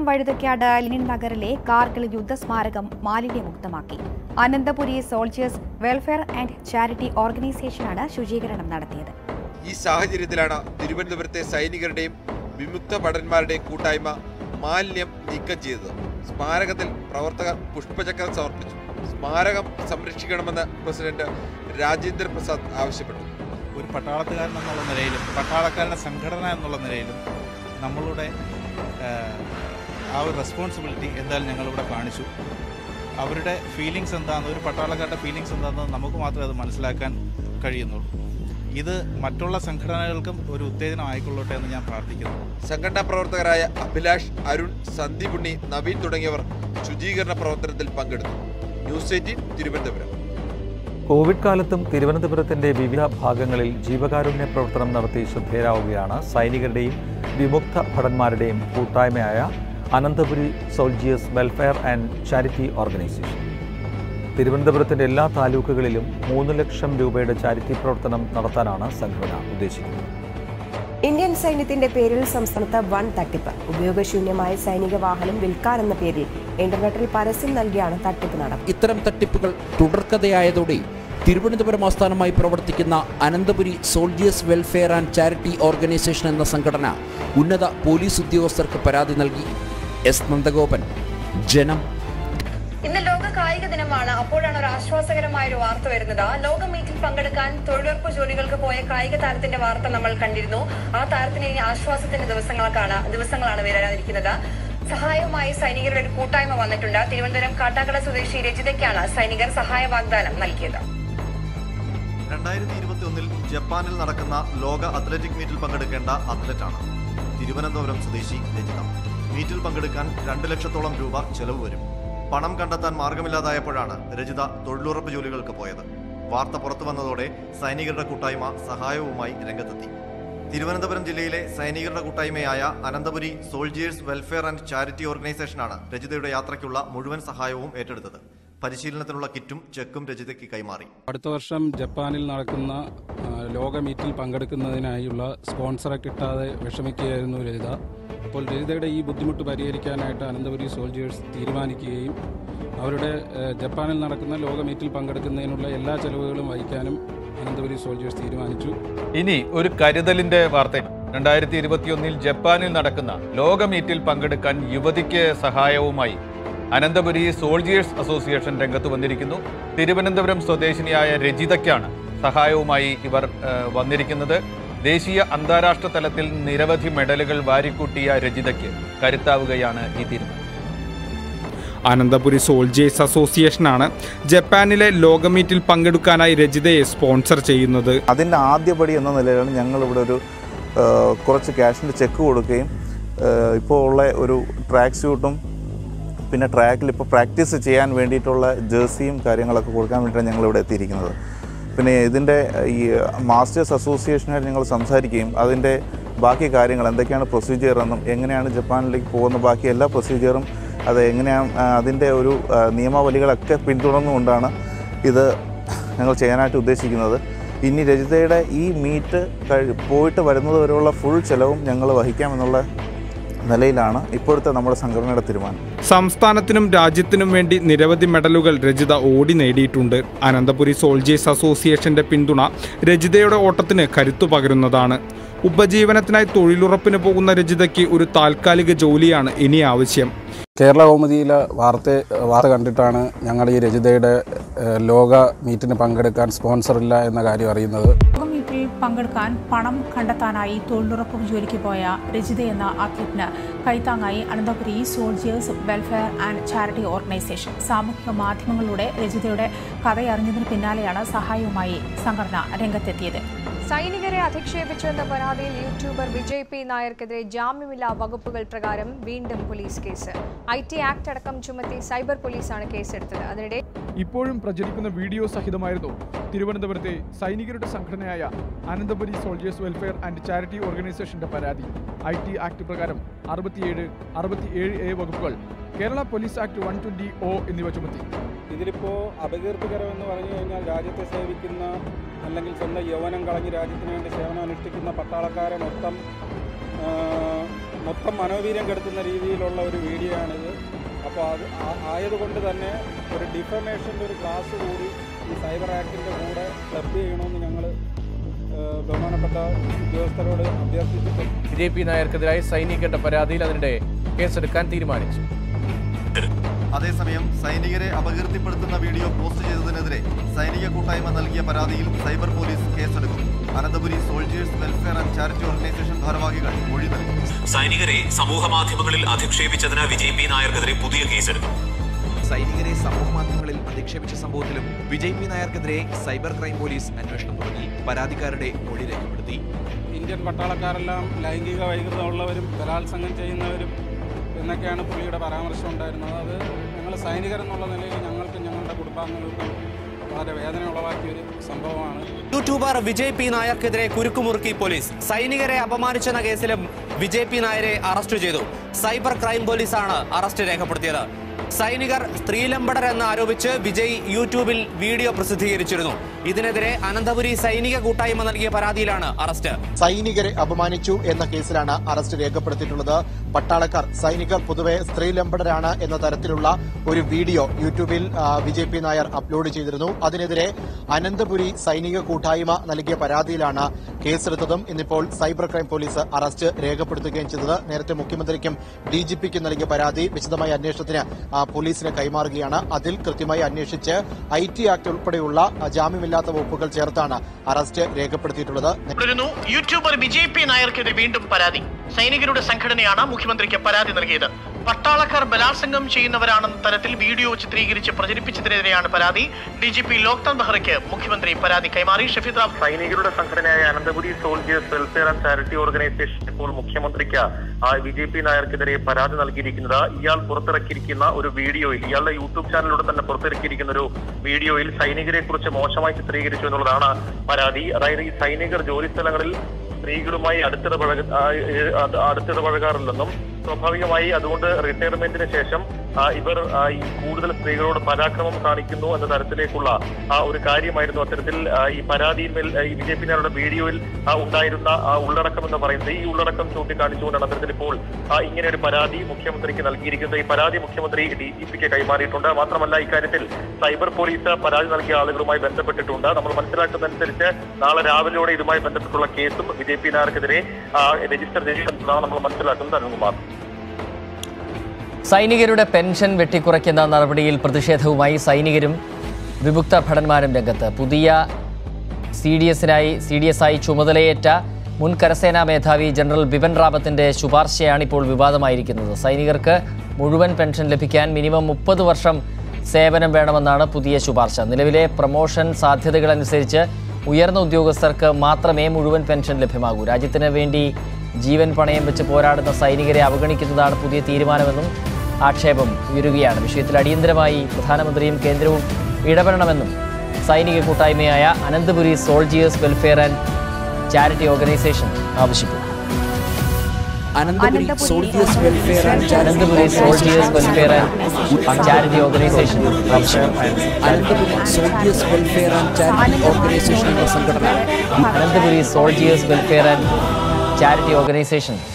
വഴുതക്കാട് ലിനിൻ നഗറിലെ കാർഗിൽ യുദ്ധസ്മാരകം മാലിന്യമുക്തമാക്കി Ananthapuri soldiers welfare and charity ഓർഗനൈസേഷനാണ് ശുചീകരണം നടത്തിയത് ഈ സാഹചര്യത്തിലാണ് തിരുവനന്തപുരത്തെ സൈനികരുടെയും വിമുക്ത ഭടന്മാരുടെയും കൂട്ടായ്മ മാലിന്യം നീക്കം ചെയ്തത് സ്മാരകത്തിൽ പ്രവർത്തകർ പുഷ്പചക്രം സമർപ്പിച്ചു സ്മാരകം സംരക്ഷിക്കണമെന്ന് പ്രസിഡന്റ് രാജേന്ദ്ര പ്രസാദ് ആവശ്യപ്പെട്ടു ഒരു പട്ടാളത്തുകാരൻ എന്നുള്ള നിലയിലും പട്ടാളക്കാരുടെ സംഘടന എന്നുള്ള നിലയിലും നമ്മളുടെ ആ, ആ ഒരു റെസ്പോൺസിബിലിറ്റി എന്തായാലും ഞങ്ങളിവിടെ കാണിച്ചു അവരുടെ ഫീലിങ്സ് എന്താണെന്ന് ഒരു പട്ടാളക്കാരുടെ ഫീലിങ്സ് എന്താണെന്ന് നമുക്ക് മാത്രമേ അത് മനസ്സിലാക്കാൻ കഴിയുന്നുള്ളൂ ഇത് മറ്റുള്ള സംഘടനകൾക്കും ഒരു ഉത്തേജനം ആയിക്കൊള്ളട്ടെ എന്ന് ഞാൻ പ്രാർത്ഥിക്കുന്നു സംഘടനാ പ്രവർത്തകരായ അഭിലാഷ് അരുൺ സന്ദീപ് ഉണ്ണി നവീൻ തുടങ്ങിയവർ ശുചീകരണ പ്രവർത്തനത്തിൽ പങ്കെടുത്തു ന്യൂസ് എയ്റ്റീൻ തിരുവനന്തപുരം കോവിഡ് കാലത്തും തിരുവനന്തപുരത്തിന്റെ വിവിധ ഭാഗങ്ങളിൽ ജീവകാരുണ്യ പ്രവർത്തനം നടത്തി ശ്രദ്ധേയരാവുകയാണ് സൈനികരുടെയും വിമുക്ത ഭടന്മാരുടെയും കൂട്ടായ്മയായ Ananthapuri soldiers welfare and charity organisation തിരുവനന്തപുരത്തിന്റെ എല്ലാ താലൂക്കുകളിലും മൂന്ന് ലക്ഷം രൂപയുടെ ചാരിറ്റി പ്രവർത്തനം നടത്താനാണ് സംഘടന ഉദ്ദേശിക്കുന്നത് ഇന്ത്യൻ സൈന്യത്തിന്റെ പേരിൽ സംസ്ഥാനത്ത് വൻ തട്ടിപ്പ് ഉപയോഗശൂന്യമായ സൈനിക വാഹനം വിൽക്കാനെന്ന പേരിൽ ഇന്റർനെറ്റിൽ പരസ്യം നൽകിയാണ് തട്ടിപ്പ് നടന്നത് ഇത്തരം തട്ടിപ്പുകൾ തുടർക്കഥയായതോടെ തിരുവനന്തപുരം ആസ്ഥാനമായി പ്രവർത്തിക്കുന്ന Ananthapuri soldiers welfare and charity organisation എന്ന സംഘടന ഉന്നത പോലീസ് ഉദ്യോഗസ്ഥർക്ക് പരാതി നൽകി എസ് നന്ദഗോപൻ ജനം ഇന്ന് ലോക കായിക ദിനമാണ് അപ്പോഴാണ് ഒരു ആശ്വാസകരമായ ഒരു വാർത്ത വരുന്നത് ലോക മീറ്റിൽ പങ്കെടുക്കാൻ തൊഴിലുറപ്പ് ജോലികൾക്ക് പോയ കായിക താരത്തിന്റെ വാർത്ത നമ്മൾ കണ്ടിരുന്നു ആ താരത്തിന് ഇനി ആശ്വാസത്തിന്റെ ദിവസങ്ങൾക്കാണ് ദിവസങ്ങളാണ് വരാനിരിക്കുന്നത് സഹായവുമായി സൈനികരുടെ ഒരു കൂട്ടായ്മ വന്നിട്ടുണ്ട് തിരുവനന്തപുരം കാട്ടാക്കട സ്വദേശി രജിതയ്ക്കാണ് സൈനികർ സഹായ വാഗ്ദാനം നൽകിയത് രണ്ടായിരത്തി ഇരുപത്തി ഒന്നിൽ ജപ്പാനിൽ നടക്കുന്ന ലോക അത്ലറ്റിക് മീറ്റിൽ പങ്കെടുക്കേണ്ട അത്ലറ്റാണ് തിരുവനന്തപുരം സ്വദേശി രജിത മീറ്റിൽ പങ്കെടുക്കാൻ രണ്ട് ലക്ഷത്തോളം രൂപ ചെലവ് വരും പണം കണ്ടെത്താൻ മാർഗമില്ലാതായപ്പോഴാണ് രജിത തൊഴിലുറപ്പ് ജോലികൾക്ക് പോയത് വാർത്ത പുറത്തു വന്നതോടെ സൈനികരുടെ കൂട്ടായ്മ സഹായവുമായി രംഗത്തെത്തി തിരുവനന്തപുരം ജില്ലയിലെ സൈനികരുടെ കൂട്ടായ്മയായ Ananthapuri soldiers welfare and charity ഓർഗനൈസേഷനാണ് രജിതയുടെ യാത്രയ്ക്കുള്ള മുഴുവൻ സഹായവും ഏറ്റെടുത്തത് പരിശീലനത്തിനുള്ള കിറ്റും ചെക്കും രജിതയ്ക്ക് കൈമാറി അടുത്ത വർഷം ജപ്പാനിൽ നടക്കുന്ന ആ, ലോക മീറ്റിൽ പങ്കെടുക്കുന്നതിനായുള്ള സ്പോൺസറെ കിട്ടാതെ വിഷമിക്കുകയായിരുന്നു രജിത അപ്പോൾ രജിതയുടെ ഈ ബുദ്ധിമുട്ട് പരിഹരിക്കാനായിട്ട് അനന്തപുരി സോൾജിയേഴ്സ് തീരുമാനിക്കുകയും അവരുടെ ഏ, ജപ്പാനിൽ നടക്കുന്ന ലോക മീറ്റിൽ പങ്കെടുക്കുന്നതിനുള്ള എല്ലാ ചെലവുകളും വഹിക്കാനും അനന്തപുരി സോൾജിയേഴ്സ് തീരുമാനിച്ചു ഇനി ഒരു കരുതലിന്റെ വാർത്ത രണ്ടായിരത്തി ഇരുപത്തിയൊന്നിൽ ജപ്പാനിൽ നടക്കുന്ന ലോക മീറ്റിൽ പങ്കെടുക്കാൻ യുവതിക്ക് സഹായവുമായി അനന്തപുരി സോൾജിയേഴ്സ് അസോസിയേഷൻ രംഗത്ത് വന്നിരിക്കുന്നു തിരുവനന്തപുരം സ്വദേശിനിയായ രജിതയ്ക്കാണ് സഹായവുമായി ഇവർ ഏഹ്, വന്നിരിക്കുന്നത് ദേശീയ അന്താരാഷ്ട്ര തലത്തിൽ നിരവധി മെഡലുകൾ വാരിക്കൂട്ടിയ രജിതയ്ക്ക് കരുത്താവുകയാണ് ഈ തീരുമാനം അനന്തപുരി സോൾജിയേഴ്സ് അസോസിയേഷനാണ് ജപ്പാനിലെ ലോകമീറ്റിൽ പങ്കെടുക്കാനായി രജിതയെ സ്പോൺസർ ചെയ്യുന്നത് അതിൻ്റെ ആദ്യപടി എന്ന നിലയിലാണ് ഞങ്ങൾ ഇവിടെ ഒരു ആ, കുറച്ച് ക്യാഷിൻ്റെ ചെക്ക് കൊടുക്കുകയും ആ, ഇപ്പോൾ ഉള്ള ഒരു ട്രാക്ക് സ്യൂട്ടും പിന്നെ ട്രാക്കിൽ ഇപ്പോൾ പ്രാക്ടീസ് ചെയ്യാൻ വേണ്ടിയിട്ടുള്ള ജേഴ്സിയും കാര്യങ്ങളൊക്കെ കൊടുക്കാൻ വേണ്ടിയിട്ടാണ് ഞങ്ങൾ ഇവിടെ എത്തിയിരിക്കുന്നത് പിന്നെ ഇതിൻ്റെ ഈ മാസ്റ്റേഴ്സ് അസോസിയേഷനായിട്ട് ഞങ്ങൾ സംസാരിക്കുകയും അതിൻ്റെ ബാക്കി കാര്യങ്ങൾ എന്തൊക്കെയാണ് പ്രൊസീജിയർ എന്നും എങ്ങനെയാണ് ജപ്പാനിലേക്ക് പോകുന്ന ബാക്കി എല്ലാ പ്രൊസീജിയറും അത് എങ്ങനെയാണ് ആ, അതിൻ്റെ ഒരു ആ, നിയമാവലികളൊക്കെ പിന്തുടർന്നുകൊണ്ടാണ് ഇത് ഞങ്ങൾ ചെയ്യാനായിട്ട് ഉദ്ദേശിക്കുന്നത് ഇനി രജിതയുടെ ഈ മീറ്റ് കഴി പോയിട്ട് വരുന്നത് വരെയുള്ള ഫുൾ ചിലവും ഞങ്ങൾ വഹിക്കാമെന്നുള്ള നിലയിലാണ് ഇപ്പോഴത്തെ നമ്മുടെ സംഘടനയുടെ തീരുമാനം സംസ്ഥാനത്തിനും രാജ്യത്തിനും വേണ്ടി നിരവധി മെഡലുകൾ രജിത ഓടി നേടിയിട്ടുണ്ട് അനന്തപുരി സോൾജിയേഴ്സ് അസോസിയേഷന്റെ പിന്തുണ രജിതയുടെ ഓട്ടത്തിന് കരുത്തു പകരുന്നതാണ് ഉപജീവനത്തിനായി തൊഴിലുറപ്പിന് പോകുന്ന രജിതയ്ക്ക് ഒരു താൽക്കാലിക ജോലിയാണ് ഇനി ആവശ്യം കേരള കൗമുദിയിലെ വാർത്ത വാർത്ത കണ്ടിട്ടാണ് ഞങ്ങൾ ഈ രജിതയുടെ ഏഹ്, ലോക മീറ്റിന് പങ്കെടുക്കാൻ സ്പോൺസർ ഇല്ല എന്ന കാര്യം അറിയുന്നത് ലോക മീറ്റിൽ പങ്കെടുക്കാൻ പണം കണ്ടെത്താനായി തൊഴിലുറപ്പ് ജോലിക്ക് പോയ രജിത എന്ന അത്ലറ്റിന് കൈത്താങ്ങായി Ananthapuri soldiers welfare and charity organisation സാമൂഹിക മാധ്യമങ്ങളിലൂടെ രജിതയുടെ കഥയറിഞ്ഞതിന് പിന്നാലെയാണ് സഹായവുമായി സംഘടന രംഗത്തെത്തിയത് സൈനികരെ അധിക്ഷേപിച്ചുവെന്ന പരാതിയിൽ യൂട്യൂബർ വിജയ് പി നായർക്കെതിരെ ജാമ്യമില്ലാ വകുപ്പുകൾ പ്രകാരം വീണ്ടും police case I T act അടക്കം ചുമത്തി സൈബർ പോലീസാണ് കേസെടുത്തത് അതിനിടെ ഇപ്പോഴും പ്രചരിക്കുന്ന വീഡിയോ സഹിതമായിരുന്നു തിരുവനന്തപുരത്തെ സൈനികരുടെ സംഘടനയായ Ananthapuri soldiers welfare and charity ഓർഗനൈസേഷന്റെ പരാതി ഐ ടി ആക്ട് പ്രകാരം അറുപത്തിയേഴ് അറുപത്തിയേഴ് എ വകുപ്പുകൾ Kerala police act one twenty O എന്നിവ ചുമത്തി ഇതിലിപ്പോൾ അപകീർത്തികരമെന്ന് പറഞ്ഞു കഴിഞ്ഞാൽ രാജ്യത്തെ സേവിക്കുന്ന അല്ലെങ്കിൽ സ്വന്തം യൗവനം കളഞ്ഞ് രാജ്യത്തിന് വേണ്ടി സേവനം അനുഷ്ഠിക്കുന്ന പട്ടാളക്കാരെ മൊത്തം ആ, മൊത്തം മനോവീര്യം കെടുത്തുന്ന രീതിയിലുള്ള ഒരു വീഡിയോ ആണിത് അപ്പോൾ അത് ആ- ആയതുകൊണ്ട് തന്നെ ഒരു ഡിഫമേഷൻ്റെ ഒരു ക്ലാസ് കൂടി ഈ സൈബർ ആക്ടിൻ്റെ കൂടെ ക്ലബ് ചെയ്യണമെന്ന് ഞങ്ങൾ ബഹുമാനപ്പെട്ട ഉദ്യോഗസ്ഥരോട് അഭ്യർത്ഥിച്ചിട്ടുണ്ട് ബി ജെ പി നായർക്കെതിരായ സൈനികരുടെ പരാതിയിൽ അതിനിടെ കേസെടുക്കാൻ തീരുമാനിച്ചു അതേസമയം സൈനികരെ അപകീർത്തിപ്പെടുത്തുന്ന വീഡിയോ പോസ്റ്റ് ചെയ്തതിനെതിരെ സൈനിക കൂട്ടായ്മ നൽകിയ പരാതിയിൽ സൈബർ പോലീസ് കേസെടുക്കും Ananthapuri soldiers welfare and charity organisation ഭാരവാഹികൾ മൊഴി നൽകും സൈനികരെ സമൂഹ മാധ്യമങ്ങളിൽ അധിക്ഷേപിച്ചതിന് വിജയ് പി നായർക്കെതിരെ പുതിയ കേസെടുത്തു സൈനികരെ സമൂഹമാധ്യമങ്ങളിൽ അധിക്ഷേപിച്ച സംഭവത്തിലും വിജയ് പി നായർക്കെതിരെ സൈബർ ക്രൈം പോലീസ് അന്വേഷണം തുടങ്ങി പരാതിക്കാരുടെ മൊഴി രേഖപ്പെടുത്തി ഇന്ത്യൻ പട്ടാളക്കാരെല്ലാം ലൈംഗിക വൈകൃതമുള്ളവരും ബലാത്സംഗം ചെയ്യുന്നവരും എന്നൊക്കെയാണ് പുള്ളിയുടെ പരാമർശം ഉണ്ടായിരുന്നത് അത് ഞങ്ങൾ സൈനികരെന്നുള്ള നിലയിൽ ഞങ്ങൾക്കും ഞങ്ങളുടെ കുടുംബാംഗങ്ങൾക്കും വളരെ വേദന ഉളവാക്കിയൊരു സംഭവമാണ് യൂട്യൂബർ വിജയ് പി നായർക്കെതിരെ കുരുക്കുമുറുക്കി പോലീസ് സൈനികരെ അപമാനിച്ചെന്ന കേസിലും വിജയ് പി നായരെ അറസ്റ്റ് ചെയ്തു സൈബർ ക്രൈം പോലീസാണ് അറസ്റ്റ് രേഖപ്പെടുത്തിയത് സൈനികർ സ്ത്രീലമ്പടർ എന്ന് ആരോപിച്ച് വിജയ് യൂട്യൂബിൽ വീഡിയോ പ്രസിദ്ധീകരിച്ചിരുന്നു ഇതിനെതിരെ അനന്തപുരി സൈനിക കൂട്ടായ്മ നൽകിയ പരാതിയിലാണ് അറസ്റ്റ് സൈനികരെ അപമാനിച്ചു എന്ന കേസിലാണ് അറസ്റ്റ് രേഖപ്പെടുത്തിയിട്ടുള്ളത് പട്ടാളക്കാർ സൈനികർ പൊതുവെ സ്ത്രീലംബടരാണ് എന്ന തരത്തിലുള്ള ഒരു വീഡിയോ യൂട്യൂബിൽ ആ, വിജയ് പി നായർ അപ്ലോഡ് ചെയ്തിരുന്നു അതിനെതിരെ അനന്തപുരി സൈനിക കൂട്ടായ്മ നൽകിയ പരാതിയിലാണ് കേസെടുത്തതും ഇന്നിപ്പോൾ സൈബർ ക്രൈം പോലീസ് അറസ്റ്റ് രേഖപ്പെടുത്തുകയും ചെയ്തത് നേരത്തെ മുഖ്യമന്ത്രിക്കും ഡി ജി പിക്കും നൽകിയ പരാതി വിശദമായ അന്വേഷണത്തിന് ആ, പോലീസിന് കൈമാറുകയാണ് അതിൽ കൃത്യമായി അന്വേഷിച്ച് ഐ ടി ആക്ട് ഉൾപ്പെടെയുള്ള ആ, ജാമ്യമില്ലാത്ത വകുപ്പുകൾ ചേർത്താണ് അറസ്റ്റ് രേഖപ്പെടുത്തിയിട്ടുള്ളത് തുടരുന്നു യൂട്യൂബർ വിജയ് പി നായർക്കെതിരെ വീണ്ടും പരാതി സൈനികരുടെ സംഘടനയാണ് മുഖ്യമന്ത്രിക്ക് പരാതി നൽകിയത് പട്ടാളക്കാർ ബലാത്സംഗം ചെയ്യുന്നവരാണെന്ന തരത്തിൽ വീഡിയോ ചിത്രീകരിച്ച് പ്രചരിപ്പിച്ചതിനെതിരെയാണ് പരാതി ഡി ജി പി ലോക്നാഥ് ബെഹ്റയ്ക്ക് മുഖ്യമന്ത്രി പരാതി കൈമാറി ഷഫീദ് റാം സൈനികരുടെ സംഘടനയായ Ananthapuri soldiers welfare and charity organisation ഇപ്പോൾ മുഖ്യമന്ത്രിക്ക് ആ ബി ജെ പി നായർക്കെതിരെ പരാതി നൽകിയിരിക്കുന്നത് ഇയാൾ പുറത്തിറക്കിയിരിക്കുന്ന ഒരു വീഡിയോയിൽ ഇയാളുടെ യൂട്യൂബ് ചാനലിലൂടെ തന്നെ പുറത്തിറക്കിയിരിക്കുന്ന ഒരു വീഡിയോയിൽ സൈനികരെ കുറിച്ച് മോശമായി ചിത്രീകരിച്ചു എന്നുള്ളതാണ് പരാതി അതായത് ഈ സൈനികർ ജോലി സ്ഥലങ്ങളിൽ സ്ത്രീകളുമായി അടുത്തിടപഴക ആ, ഏ, അത് അടുത്തിടപഴകാറില്ലെന്നും സ്വാഭാവികമായി അതുകൊണ്ട് റിട്ടയർമെന്റിന് ശേഷം ആ, ഇവർ ആ, ഈ കൂടുതൽ സ്ത്രീകളോട് പരാക്രമം കാണിക്കുന്നു എന്ന തരത്തിലേക്കുള്ള ആ ഒരു കാര്യമായിരുന്നു അത്തരത്തിൽ ആ, ഈ പരാതിയിന്മേൽ ആ, ഈ ബി ജെ പിന്നാരുടെ വീഡിയോയിൽ ആ, ഉണ്ടായിരുന്ന ആ ഉള്ളടക്കം എന്ന് പറയുന്നത് ഈ ഉള്ളടക്കം ചൂണ്ടിക്കാണിച്ചുകൊണ്ടാണ് അത്തരത്തിൽ ഇപ്പോൾ ആ, ഇങ്ങനെ ഒരു പരാതി മുഖ്യമന്ത്രിക്ക് നൽകിയിരിക്കുന്നത് ഈ പരാതി മുഖ്യമന്ത്രി ഡി ജി പിക്ക് കൈമാറിയിട്ടുണ്ട് മാത്രമല്ല ഇക്കാര്യത്തിൽ സൈബർ പോലീസ് പരാതി നൽകിയ ആളുകളുമായി ബന്ധപ്പെട്ടിട്ടുണ്ട് നമ്മൾ മനസ്സിലാക്കുന്നതനുസരിച്ച് നാളെ രാവിലെയോടെ ഇതുമായി ബന്ധപ്പെട്ടുള്ള കേസും ബി ജെ പി നായർക്കെതിരെ രജിസ്റ്റർ ചെയ്യുമെന്നാണ് നമ്മൾ മനസ്സിലാക്കുന്നത് അരുൺകുമാർ സൈനികരുടെ പെൻഷൻ വെട്ടിക്കുറയ്ക്കുന്ന നടപടിയിൽ പ്രതിഷേധവുമായി സൈനികരും വിമുക്ത ഭടന്മാരും രംഗത്ത് പുതിയ സി ഡി എസിനായി സി ഡി എസ് ആയി ചുമതലയേറ്റ മുൻ കരസേനാ മേധാവി ജനറൽ ബിപിൻ റാവത്തിന്റെ ശുപാർശയാണ് ഇപ്പോൾ വിവാദമായിരിക്കുന്നത് സൈനികർക്ക് മുഴുവൻ പെൻഷൻ ലഭിക്കാൻ മിനിമം മുപ്പത് വർഷം സേവനം വേണമെന്നാണ് പുതിയ ശുപാർശ നിലവിലെ പ്രമോഷൻ സാധ്യതകളനുസരിച്ച് ഉയർന്ന ഉദ്യോഗസ്ഥർക്ക് മാത്രമേ മുഴുവൻ പെൻഷൻ ലഭ്യമാകൂ രാജ്യത്തിന് വേണ്ടി ജീവൻ പണയം വെച്ച് പോരാടുന്ന സൈനികരെ അവഗണിക്കുന്നതാണ് പുതിയ തീരുമാനമെന്നും ആക്ഷേപം ഉയരുകയാണ് വിഷയത്തിൽ അടിയന്തരമായി പ്രധാനമന്ത്രിയും കേന്ദ്രവും ഇടപെടണമെന്നും സൈനിക കൂട്ടായ്മയായ Ananthapuri soldiers welfare and charity organisation ആവശ്യപ്പെട്ടു Ananthapuri soldiers welfare and Ananthapuri soldiers welfare and charity organisation Ananthapuri soldiers welfare and charity organisation എന്ന സംഘടന Ananthapuri soldiers welfare and charity organisation